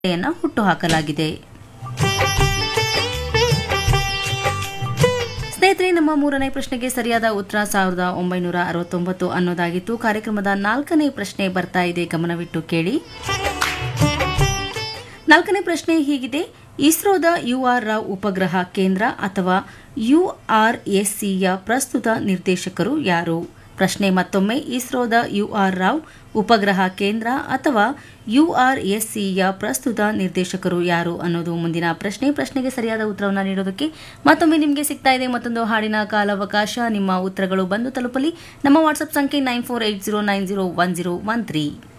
ಯನ್ನು ಹುಟ್ಟುಹಾಕಲಾಗಿದೆ ಸ್ನೇಹಿತರೆ ನಮ್ಮ ಮೂರನೇ ಪ್ರಶ್ನೆಗೆ ಸರಿಯಾದ ಉತ್ತರ ಸಾವಿರದ ಒಂಬೈನೂರ ಅರವತ್ತೊಂಬತ್ತು ಅನ್ನೋದಾಗಿತ್ತು ಕಾರ್ಯಕ್ರಮದ ನಾಲ್ಕನೇ ಪ್ರಶ್ನೆ ಬರ್ತಾ ಇದೆ ಗಮನವಿಟ್ಟು ಕೇಳಿ ನಾಲ್ಕನೇ ಪ್ರಶ್ನೆ ಹೀಗಿದೆ ಇಸ್ರೋದ ಯುಆರ್ ರಾವ್ ಉಪಗ್ರಹ ಕೇಂದ್ರ ಅಥವಾ ಯುಆರ್ಎಸ್ಸಿಯ ಪ್ರಸ್ತುತ ನಿರ್ದೇಶಕರು ಯಾರು ಪ್ರಶ್ನೆ ಮತ್ತೊಮ್ಮೆ ಇಸ್ರೋದ ಯುಆರ್ ರಾವ್ ಉಪಗ್ರಹ ಕೇಂದ್ರ ಅಥವಾ ಯುಆರ್ಎಸ್ಸಿಯ ಪ್ರಸ್ತುತ ನಿರ್ದೇಶಕರು ಯಾರು ಅನ್ನೋದು ಮುಂದಿನ ಪ್ರಶ್ನೆ ಪ್ರಶ್ನೆಗೆ ಸರಿಯಾದ ಉತ್ತರವನ್ನು ನೀಡೋದಕ್ಕೆ ಮತ್ತೊಮ್ಮೆ ನಿಮಗೆ ಸಿಗ್ತಾ ಇದೆ ಮತ್ತೊಂದು ಹಾಡಿನ ಕಾಲಾವಕಾಶ ನಿಮ್ಮ ಉತ್ತರಗಳು ಬಂದು ತಲುಪಲಿ ನಮ್ಮ ವಾಟ್ಸ್ಆಪ್ ಸಂಖ್ಯೆ nine four eight zero nine zero one zero one three